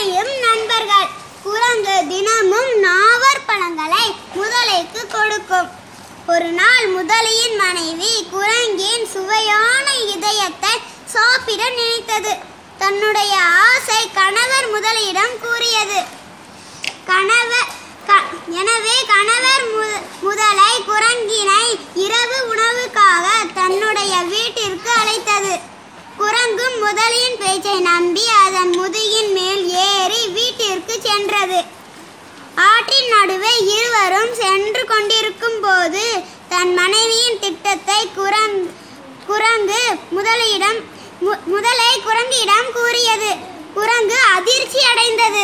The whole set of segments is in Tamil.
இணையும் நண்பர்கள் குரங்கு தினமும் நாவற் பழங்களை முதலைக்கு கொடுக்கும் ஒரு நாள் முதலையின் மனைவி குரங்கின் சுவையான இதயத்தை சாப்பிட நினைத்தது தன்னுடைய ஆசை கணவர் முதலையிடம் கூறியது கணவர் க- எனவே கணவர் மு- முதலை குரங்கினை இரவு உணவுக்காக தன்னுடைய வீட்டிற்கு அழைத்தது குரங்கும் முதலியின் பேச்சை நம்பி அதன் முதுகின் மேல் ஏறி வீட்டிற்கு சென்றது ஆற்றின் நடுவே இருவரும் சென்று கொண்டிருக்கும் போது தன் மனைவியின் திட்டத்தை குரங்கு குரங்கு முதலையிடம் மு- முதலை குரங்கிடம் கூறியது குரங்கு அதிர்ச்சி அடைந்தது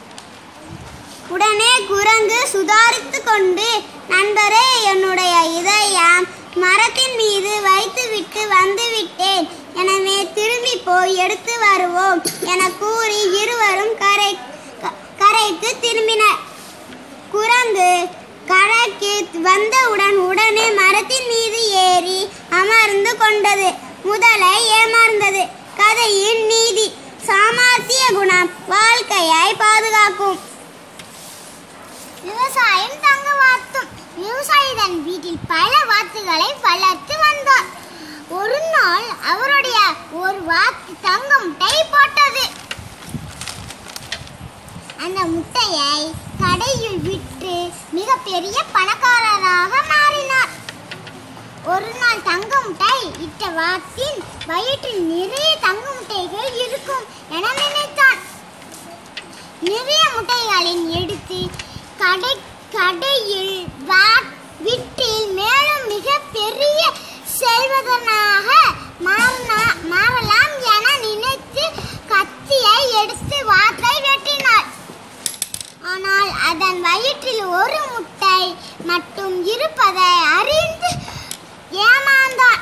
உடனே குரங்கு சுதாரித்து கொண்டு நண்பரே என்னுடைய இதயம் மரத்தின் மீது வைத்துவிட்டு வந்துவிட்டேன் எனவே திரும்பி போய் எடுத்து வருவோம் என கூறி இருவரும் கரை க- கரைக்கு திரும்பினர் குரங்கு கரைக்கு வந்தவுடன் உடனே மரத்தின் மீது ஏறி அமர்ந்து கொண்டது முதலை ஏமாந்தது கதையின் நீதி சாமர்த்திய குணம் வாழ்க்கையை பாதுகாக்கும் விவசாயம் தங்க வாத்தும் விவசாயி தன் வீட்டில் பல வாத்துகளை வளர்த்து வந்தார் ஒரு நாள் அவருடைய ஒரு வாத்து தங்க முட்டை போட்டது அந்த முட்டையை கடையில் விற்று மிகப்பெரிய பணக்காரராக மாறினார் ஒரு நாள் தங்க முட்டை இட்ட வாத்தின் வயிற்றில் நிறைய தங்க முட்டைகள் இருக்கும் என நினைத்தான் நிறைய முட்டைகளின் எடுத்து கடை கடையில் வா- விட்டு மேலும் மிக பெரிய செல்வதனாக மாறினா- மாறலாம் என நினைத்து கத்தியை எடுத்து வாத்தை வெட்டினார் ஆனால் அதன் வயிற்றில் ஒரு முட்டை மட்டும் இருப்பதை அறிந்து ஏமாந்தான்